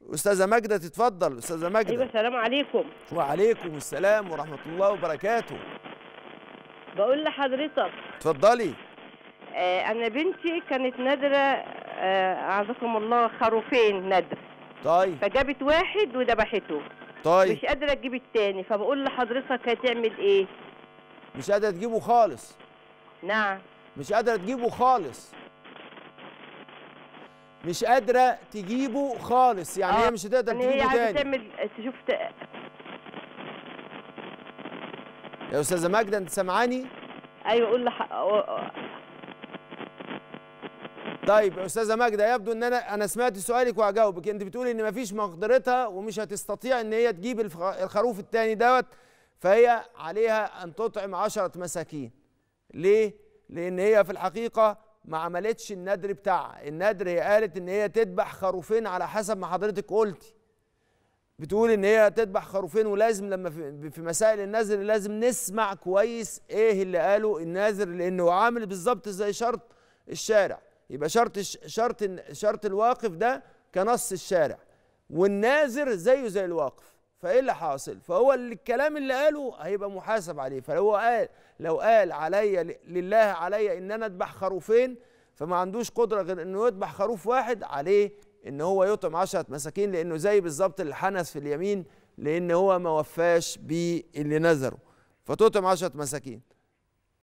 استاذه ماجده تتفضل استاذه ماجده ايوه السلام عليكم وعليكم السلام ورحمه الله وبركاته بقول لحضرتك اتفضلي آه انا بنتي كانت نادره آه اعزكم الله خروفين ندر طيب فجابت واحد وذبحته طيب مش قادره تجيب التاني فبقول لحضرتك هتعمل ايه مش قادره تجيبه خالص نعم مش قادره تجيبه خالص مش قادره تجيبه خالص يعني آه، هي مش هتقدر يعني هي تجيبه عايزه تاني تعمل تشوف ت... يا استاذه ماجده انت سامعاني ايوه قول لح... آه، طيب يا استاذه ماجده يبدو ان انا انا سمعت سؤالك وهجاوبك انت بتقولي ان مفيش مقدرتها ومش هتستطيع ان هي تجيب الف- الخروف التاني دوت فهي عليها ان تطعم عشرة مساكين ليه لان هي في الحقيقه ما عملتش الندر بتاعها الندر هي قالت ان هي تذبح خروفين على حسب ما حضرتك قلتي بتقول ان هي تذبح خروفين ولازم لما في, في مسائل النذر لازم نسمع كويس ايه اللي قاله الناذر لانه عامل بالظبط زي شرط الشارع يبقى شرط الش- شرط شرط الواقف ده كنص الشارع والناذر زيه زي الواقف فايه اللي حاصل فهو اللي الكلام اللي قاله هيبقى محاسب عليه فلو قال لو قال عليا ل- لله عليا ان انا اذبح خروفين فما عندوش قدره غير انه يذبح خروف واحد عليه ان هو يطعم عشرة مساكين لانه زي بالظبط اللي حنث في اليمين لان هو ما وفاش باللي نذره فتطعم عشرة مساكين